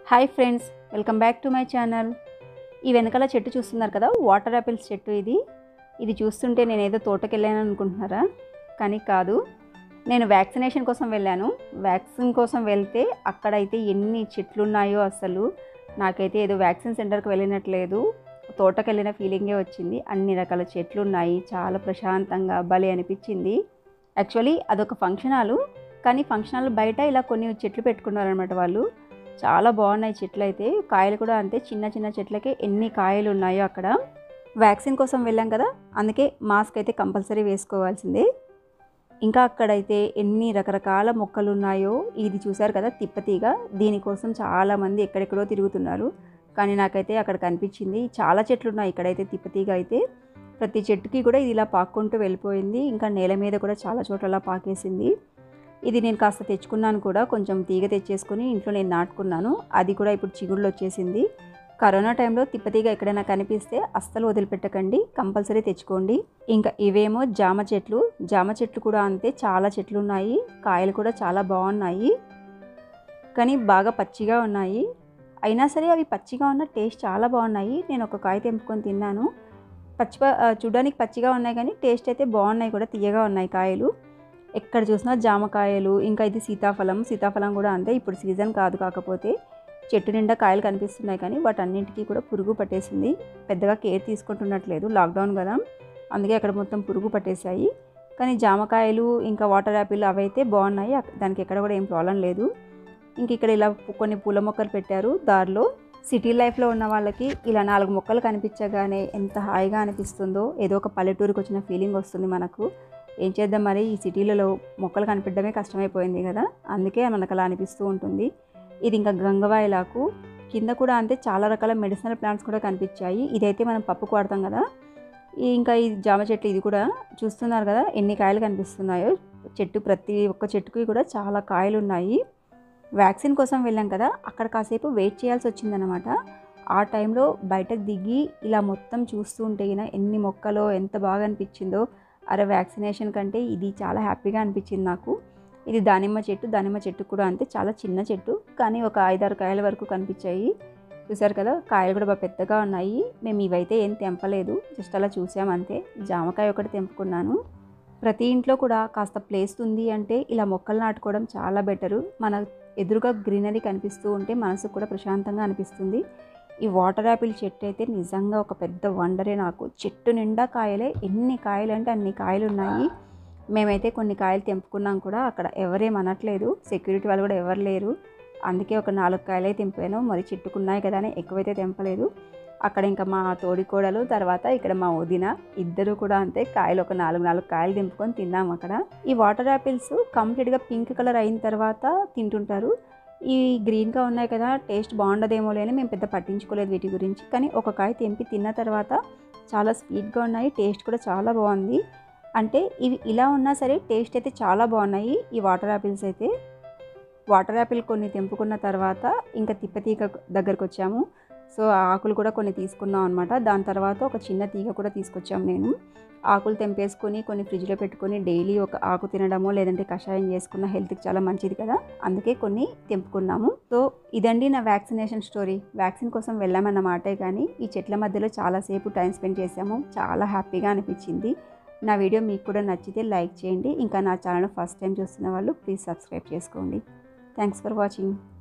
hi friends welcome back to my channel ఈ వెనకాల చెట్టు చూస్తున్నారు కదా వాటర్ యాపిల్స్ చెట్టు ఇది ఇది చూస్తుంటే నేను ఏదో తోటకి వెళ్ళాను అనుకుంటున్నారా కానీ కాదు నేను వ్యాక్సినేషన్ కోసం వెళ్ళాను వ్యాక్సిన్ కోసం వెళ్తే అక్కడైతే ఎన్ని చెట్లు ఉన్నాయో అసలు నాకైతే ఏదో వ్యాక్సిన్ సెంటర్కి వెళ్ళినట్లేదు తోటకి వెళ్ళిన ఫీలింగే వచ్చింది అన్ని రకాల చెట్లు ఉన్నాయి చాలా ప్రశాంతంగా భలే అనిపించింది యాక్చువల్లీ అదొక ఫంక్షన్ హాలు కానీ ఫంక్షన్ హాల్ బయట ఇలా కొన్ని చెట్లు పెట్టుకున్నారనమాట వాళ్ళు చాలా బాగున్నాయి చెట్లు అయితే కాయలు కూడా అంతే చిన్న చిన్న చెట్లకే ఎన్ని కాయలు ఉన్నాయో అక్కడ వ్యాక్సిన్ కోసం వెళ్ళాం కదా అందుకే మాస్క్ అయితే కంపల్సరీ వేసుకోవాల్సిందే ఇంకా అక్కడైతే ఎన్ని రకరకాల మొక్కలు ఉన్నాయో ఇది చూసారు కదా తిప్పతీగ దీనికోసం చాలామంది ఎక్కడెక్కడో తిరుగుతున్నారు కానీ నాకైతే అక్కడ కనిపించింది చాలా చెట్లు ఉన్నాయి ఇక్కడైతే తిప్పతీగ అయితే ప్రతి చెట్టుకి కూడా ఇది ఇలా పాక్కుంటూ వెళ్ళిపోయింది ఇంకా నేల మీద కూడా చాలా చోట్ల పాకేసింది ఇది నేను కాస్త తెచ్చుకున్నాను కూడా కొంచెం తీగ తెచ్చేసుకుని ఇంట్లో నేను నాటుకున్నాను అది కూడా ఇప్పుడు చిగుళ్ళు వచ్చేసింది కరోనా టైంలో తిప్పతీగ ఎక్కడైనా కనిపిస్తే అస్సలు వదిలిపెట్టకండి కంపల్సరీ తెచ్చుకోండి ఇంకా ఇవేమో జామ చెట్లు జామ చెట్లు కూడా అంతే చాలా చెట్లు ఉన్నాయి కాయలు కూడా చాలా బాగున్నాయి కానీ బాగా పచ్చిగా ఉన్నాయి అయినా సరే అవి పచ్చిగా ఉన్న టేస్ట్ చాలా బాగున్నాయి నేను ఒక కాయ తెంపుకొని తిన్నాను పచ్చి చూడడానికి పచ్చిగా ఉన్నాయి కానీ టేస్ట్ అయితే బాగున్నాయి కూడా తీయగా ఉన్నాయి కాయలు ఎక్కడ చూసినా జామకాయలు ఇంకా ఇది సీతాఫలం సీతాఫలం కూడా అంతే ఇప్పుడు సీజన్ కాదు కాకపోతే చెట్టు నిండా కాయలు కనిపిస్తున్నాయి కానీ వాటన్నింటికి కూడా పురుగు పట్టేసింది పెద్దగా కేర్ తీసుకుంటున్నట్లేదు లాక్డౌన్ కదా అందుకే అక్కడ మొత్తం పురుగు పట్టేశాయి కానీ జామకాయలు ఇంకా వాటర్ యాపిల్ అవైతే బాగున్నాయి దానికి ఎక్కడ కూడా ఏం ప్రాబ్లం లేదు ఇంక ఇక్కడ ఇలా కొన్ని పూల మొక్కలు పెట్టారు దారిలో సిటీ లైఫ్లో ఉన్న వాళ్ళకి ఇలా నాలుగు మొక్కలు కనిపించగానే ఎంత హాయిగా అనిపిస్తుందో ఏదో ఒక పల్లెటూరుకి వచ్చిన ఫీలింగ్ వస్తుంది మనకు ఏం చేద్దాం మరి ఈ సిటీలలో మొక్కలు కనిపించడమే కష్టమైపోయింది కదా అందుకే మనకు అలా అనిపిస్తూ ఉంటుంది ఇది ఇంకా గంగవాయిలాకు కింద కూడా అంతే చాలా రకాల మెడిసినల్ ప్లాంట్స్ కూడా కనిపించాయి ఇదైతే మనం పప్పుకు వాడతాం కదా ఇంకా ఈ జామ చెట్టు ఇది కూడా చూస్తున్నారు కదా ఎన్ని కాయలు కనిపిస్తున్నాయో చెట్టు ప్రతి ఒక్క చెట్టుకి కూడా చాలా కాయలు ఉన్నాయి వ్యాక్సిన్ కోసం వెళ్ళాం కదా అక్కడ కాసేపు వెయిట్ చేయాల్సి వచ్చిందనమాట ఆ టైంలో బయటకు దిగి ఇలా మొత్తం చూస్తూ ఉంటే ఎన్ని మొక్కలో ఎంత బాగా అనిపించిందో అరే వ్యాక్సినేషన్ కంటే ఇది చాలా హ్యాపీగా అనిపించింది నాకు ఇది దానిమ్మ చెట్టు దానిమ్మ చెట్టు కూడా అంతే చాలా చిన్న చెట్టు కానీ ఒక ఐదారు కాయల వరకు కనిపించాయి చూసారు కదా కాయలు కూడా బాగా పెద్దగా ఉన్నాయి మేము ఇవైతే ఏం తెంపలేదు జస్ట్ అలా చూసామంతే జామకాయ ఒకటి తెంపుకున్నాను ప్రతి ఇంట్లో కూడా కాస్త ప్లేస్ ఉంది అంటే ఇలా మొక్కలు నాటుకోవడం చాలా బెటరు మన ఎదురుగా గ్రీనరీ కనిపిస్తూ ఉంటే మనసుకు కూడా ప్రశాంతంగా అనిపిస్తుంది ఈ వాటర్ యాపిల్ చెట్టు అయితే నిజంగా ఒక పెద్ద వండరే నాకు చెట్టు నిండా కాయలే ఎన్ని కాయలు అంటే అన్ని కాయలు ఉన్నాయి మేమైతే కొన్ని కాయలు తెంపుకున్నాం కూడా అక్కడ ఎవరేం అనట్లేదు సెక్యూరిటీ వాళ్ళు కూడా ఎవరు లేరు అందుకే ఒక నాలుగు కాయలే తెంపాను మరి చెట్టుకున్నాయి కదా అని ఎక్కువైతే తెంపలేదు అక్కడ ఇంకా మా తోడికోడలు తర్వాత ఇక్కడ మా వదిన ఇద్దరు కూడా అంతే కాయలు ఒక నాలుగు నాలుగు కాయలు తెంపుకొని తిన్నాము అక్కడ ఈ వాటర్ యాపిల్స్ కంప్లీట్గా పింక్ కలర్ అయిన తర్వాత తింటుంటారు ఈ గ్రీన్గా ఉన్నాయి కదా టేస్ట్ బాగుండదేమో లేని మేము పెద్ద పట్టించుకోలేదు వీటి గురించి కానీ ఒక కాయ తెంపి తిన్న తర్వాత చాలా స్వీట్గా ఉన్నాయి టేస్ట్ కూడా చాలా బాగుంది అంటే ఇవి ఇలా ఉన్నా సరే టేస్ట్ అయితే చాలా బాగున్నాయి ఈ వాటర్ యాపిల్స్ అయితే వాటర్ యాపిల్ కొన్ని తెంపుకున్న తర్వాత ఇంకా తిప్పతీగ దగ్గరకు వచ్చాము సో ఆకులు కూడా కొన్ని తీసుకున్నాం అనమాట దాని తర్వాత ఒక చిన్న తీగ కూడా తీసుకొచ్చాము నేను ఆకులు తెంపేసుకొని కొన్ని ఫ్రిడ్జ్లో పెట్టుకొని డైలీ ఒక ఆకు తినడమో లేదంటే కషాయం చేసుకున్న హెల్త్కి చాలా మంచిది కదా అందుకే కొన్ని తెంపుకున్నాము సో ఇదండి నా వ్యాక్సినేషన్ స్టోరీ వ్యాక్సిన్ కోసం వెళ్ళామన్నమాటే కానీ ఈ చెట్ల మధ్యలో చాలాసేపు టైం స్పెండ్ చేసాము చాలా హ్యాపీగా అనిపించింది నా వీడియో మీకు కూడా నచ్చితే లైక్ చేయండి ఇంకా నా ఛానల్ ఫస్ట్ టైం చూస్తున్న వాళ్ళు ప్లీజ్ సబ్స్క్రైబ్ చేసుకోండి థ్యాంక్స్ ఫర్ వాచింగ్